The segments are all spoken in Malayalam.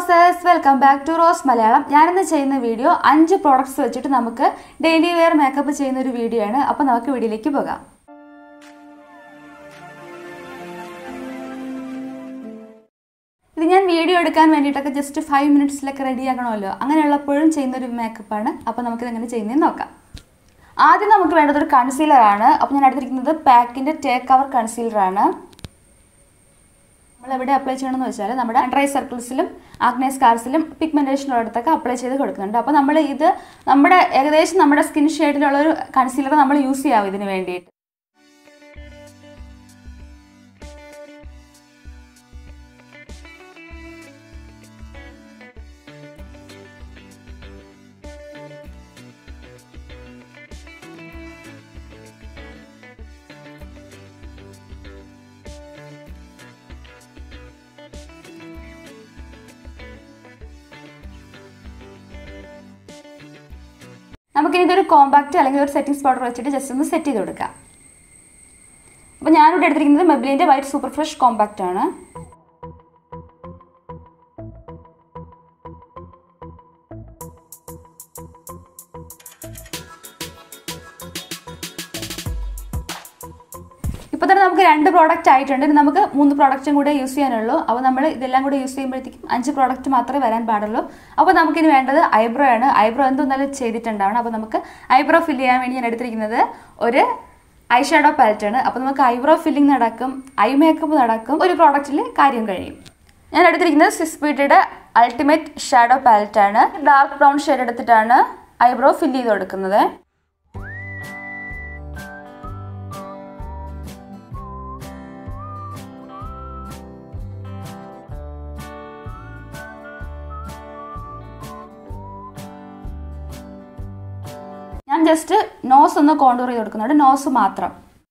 roses welcome back to Rose Malayalam ഞാനിന്ന് ചെയ്യുന്ന വീഡിയോ അഞ്ച് പ്രോഡക്ട്സ് വെച്ചിട്ട് നമുക്ക് ഡെയിലി വെയർ മേക്കപ്പ് ചെയ്യുന്ന ഒരു വീഡിയോ ആണ് അപ്പോൾ നമുക്ക് വീഡിയോയിലേക്ക് പോകാം ഇത് ഞാൻ വീഡിയോ എടുക്കാൻ വേണ്ടിയിട്ടൊക്കെ ജസ്റ്റ് ഫൈവ് മിനിറ്റ്സിലൊക്കെ റെഡി ആക്കണമല്ലോ അങ്ങനെയുള്ളപ്പോഴും ചെയ്യുന്ന ഒരു മേക്കപ്പാണ് അപ്പോൾ നമുക്കിത് എങ്ങനെ ചെയ്യുന്നതെന്ന് നോക്കാം ആദ്യം നമുക്ക് വേണ്ടത് ഒരു കൺസീലർ ആണ് അപ്പോൾ ഞാൻ എടുത്തിരിക്കുന്നത് പാക്കിൻ്റെ ടേക്ക് കവർ കൺസീലർ ആണ് നമ്മൾ എവിടെ അപ്ലൈ ചെയ്യണമെന്ന് വെച്ചാൽ നമ്മുടെ ഡ്രൈ സർക്കിൾസിലും ആഗ്നേ സ്കാർസിലും പിഗ്മെൻറ്റേഷനുള്ള അടുത്തൊക്കെ അപ്ലൈ ചെയ്ത് കൊടുക്കുന്നുണ്ട് അപ്പോൾ നമ്മൾ ഇത് നമ്മുടെ ഏകദേശം നമ്മുടെ സ്കിൻ ഷെയ്ഡിലുള്ള ഒരു കൺസീലർ നമ്മൾ യൂസ് ചെയ്യാവും ഇതിന് വേണ്ടിയിട്ട് നമുക്കിനി ഇതൊരു കോമ്പാക്റ്റ് അല്ലെങ്കിൽ ഒരു സെറ്റിംഗ്സ് പൗഡർ വെച്ചിട്ട് ജസ്റ്റ് ഒന്ന് സെറ്റ് ചെയ്ത് കൊടുക്കാം അപ്പോൾ ഞാനിവിടെ എടുത്തിരിക്കുന്നത് മെബ്ലിൻ്റെ വൈറ്റ് സൂപ്പർ ഫ്രഷ് കോമ്പാക്റ്റ് ആണ് ഇപ്പോൾ തന്നെ നമുക്ക് രണ്ട് പ്രോഡക്റ്റ് ആയിട്ടുണ്ട് ഇനി നമുക്ക് മൂന്ന് പ്രോഡക്റ്റും കൂടെ യൂസ് ചെയ്യാനുള്ളൂ അപ്പോൾ നമ്മൾ ഇതെല്ലാം കൂടെ യൂസ് ചെയ്യുമ്പോഴത്തേക്കും അഞ്ച് പ്രോഡക്റ്റ് മാത്രമേ വരാൻ പാടുള്ളൂ അപ്പോൾ നമുക്കിനി വേണ്ടത് ഐബ്രോ ആണ് ഐബ്രോ എന്തൊന്നാലും ചെയ്തിട്ടുണ്ടാവണം അപ്പോൾ നമുക്ക് ഐബ്രോ ഫില്ല് ചെയ്യാൻ വേണ്ടി ഞാൻ എടുത്തിരിക്കുന്നത് ഒരു ഐ ഷാഡോ പാലറ്റ് ആണ് അപ്പോൾ നമുക്ക് ഐബ്രോ ഫില്ലിംഗ് നടക്കും ഐ മേക്കപ്പ് നടക്കും ഒരു പ്രോഡക്റ്റിൽ കാര്യം കഴിയും ഞാൻ എടുത്തിരിക്കുന്നത് സ്വിസ് ബ്യൂട്ടിയുടെ അൾട്ടിമേറ്റ് ഷാഡോ പാലറ്റ് ആണ് ഡാർക്ക് ബ്രൗൺ ഷെയ്ഡ് എടുത്തിട്ടാണ് ഐബ്രോ ഫില്ല് ചെയ്ത് കൊടുക്കുന്നത് ഞാൻ ജസ്റ്റ് നോസ് ഒന്ന് കോണ്ടൂർ ചെയ്ത് കൊടുക്കുന്നുണ്ട് നോസ് മാത്രം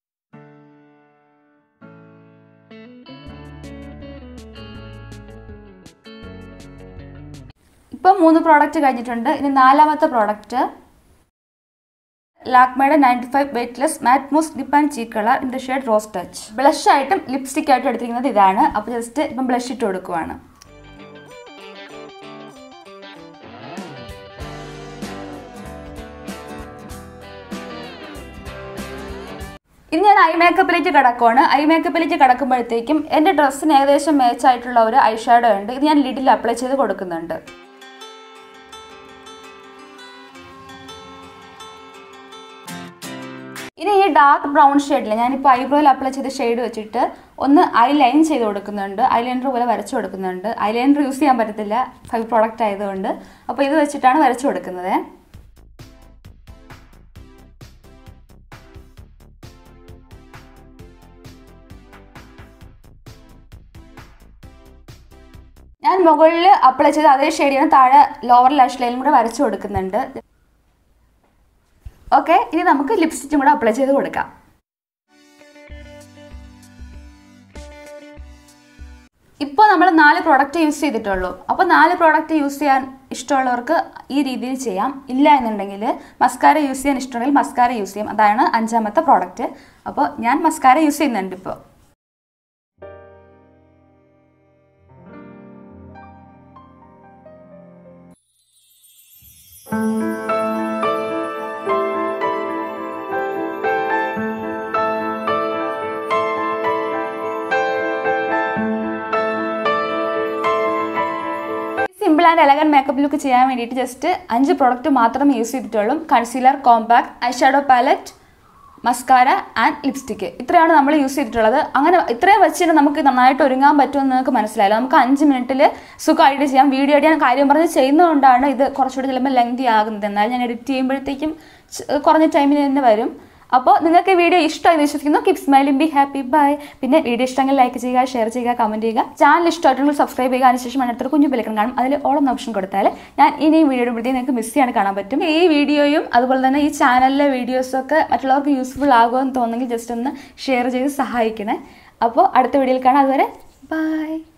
ഇപ്പം മൂന്ന് പ്രോഡക്റ്റ് കഴിഞ്ഞിട്ടുണ്ട് ഇനി നാലാമത്തെ പ്രോഡക്റ്റ് ലാക്മയുടെ ninety five weightless matte mousse lip and cheek colour in the shade rose touch blush ആയിട്ടും ലിപ്സ്റ്റിക് ആയിട്ടും എടുത്തിരിക്കുന്നത് ഇതാണ് അപ്പോൾ ജസ്റ്റ് ഇപ്പം ബ്ലഷ് ഇട്ട് കൊടുക്കുവാണ് ഇനി ഞാൻ ഐ മേക്കപ്പിലേക്ക് കിടക്കുവാണ് ഐ മേക്കപ്പിലേക്ക് കിടക്കുമ്പോഴത്തേക്കും എൻ്റെ ഡ്രസ്സിന് ഏകദേശം മാച്ച് ആയിട്ടുള്ള ഒരു ഐ ഷാഡോ ഉണ്ട് ഇത് ഞാൻ ലിഡിൽ അപ്ലൈ ചെയ്ത് കൊടുക്കുന്നുണ്ട് ഇനി ഈ ഡാർക്ക് ബ്രൗൺ ഷെയ്ഡിൽ ഞാനിപ്പോൾ ഐബ്രോയിൽ അപ്ലൈ ചെയ്ത ഷെയ്ഡ് വെച്ചിട്ട് ഒന്ന് ഐ ലൈൻ ചെയ്ത് കൊടുക്കുന്നുണ്ട് ഐ ലൈനർ പോലെ വരച്ചു കൊടുക്കുന്നുണ്ട് ഐ ലൈനർ യൂസ് ചെയ്യാൻ പറ്റത്തില്ല ഫൈവ് പ്രോഡക്റ്റ് ആയതുകൊണ്ട് അപ്പോൾ ഇത് വെച്ചിട്ടാണ് വരച്ചു കൊടുക്കുന്നത് ഞാൻ മുകളിൽ അപ്ലൈ ചെയ്ത അതേ ഷെയ്ഡിന് താഴെ ലോവർ ലാഷ് ലൈനും കൂടെ വരച്ചു കൊടുക്കുന്നുണ്ട് ഓക്കെ ഇനി നമുക്ക് ലിപ്സ്റ്റിക്കും കൂടെ അപ്ലൈ ചെയ്ത് കൊടുക്കാം ഇപ്പോൾ നമ്മൾ നാല് പ്രോഡക്റ്റ് യൂസ് ചെയ്തിട്ടുള്ളൂ അപ്പോൾ നാല് പ്രോഡക്റ്റ് യൂസ് ചെയ്യാൻ ഇഷ്ടമുള്ളവർക്ക് ഈ രീതിയിൽ ചെയ്യാം ഇല്ല എന്നുണ്ടെങ്കിൽ മസ്കാര യൂസ് ചെയ്യാൻ ഇഷ്ടമുണ്ടെങ്കിൽ മസ്കാര യൂസ് ചെയ്യാം അതാണ് അഞ്ചാമത്തെ പ്രോഡക്റ്റ് അപ്പോൾ ഞാൻ മസ്കാര യൂസ് ചെയ്യുന്നുണ്ട് ഇപ്പോൾ simple and elegant makeup look ചെയ്യാൻ വേണ്ടിയിട്ട് ജസ്റ്റ് അഞ്ച് പ്രോഡക്റ്റ് മാത്രമേ യൂസ് ചെയ്തിട്ടുള്ളൂ concealer compact eye shadow palette mascara and lipstick ഇത്രയാണ് നമ്മൾ യൂസ് ചെയ്തിട്ടുള്ളത് അങ്ങനെ ഇത്രയും വെച്ചിട്ട് നമുക്ക് നന്നായിട്ട് ഒരുങ്ങാൻ പറ്റുമെന്ന് നിങ്ങൾക്ക് മനസ്സിലായല്ലോ നമുക്ക് അഞ്ച് മിനിറ്റിൽ സുഖമായിട്ട് ചെയ്യാം വീഡിയോ ഞാൻ കാര്യം പറഞ്ഞ് ചെയ്യുന്നതുകൊണ്ടാണ് ഇത് കുറച്ചുകൂടി ചിലപ്പോൾ ലെങ്തി ആകുന്നത് എന്നാൽ ഞാൻ എഡിറ്റ് ചെയ്യുമ്പോഴത്തേക്കും കുറഞ്ഞ ടൈമിൽ തന്നെ വരും അപ്പോൾ നിങ്ങൾക്ക് വീഡിയോ ഇഷ്ടമായി വിശ്വസിക്കുന്നു keep smiling be happy bye പിന്നെ വീഡിയോ ഇഷ്ടമെങ്കിൽ ലൈക്ക് ചെയ്യുക ഷെയർ ചെയ്യുക കമൻറ്റ് ചെയ്യുക ചാനൽ ഇഷ്ടമായിട്ടുണ്ടെങ്കിൽ സബ്സ്ക്രൈബ് ചെയ്യുക അതിനുശേഷം അടുത്തൊരു കുഞ്ഞു ബെലക്കൺ കാണും അതിൽ ഓളം ഓപ്ഷൻ കൊടുത്താൽ ഞാൻ ഇനി വീഡിയോ ഇടുമ്പോഴത്തേക്ക് നിങ്ങൾക്ക് മിസ് ചെയ്യാൻ കാണാൻ പറ്റും ഈ വീഡിയോയും അതുപോലെ തന്നെ ഈ ചാനലിലെ വീഡിയോസൊക്കെ മറ്റുള്ളവർക്ക് യൂസ്ഫുൾ ആകുമെന്ന് തോന്നുന്നെങ്കിൽ ജസ്റ്റ് ഒന്ന് ഷെയർ ചെയ്ത് സഹായിക്കണേ അപ്പോൾ അടുത്ത വീഡിയോയിൽ കാണാം അതുവരെ ബൈ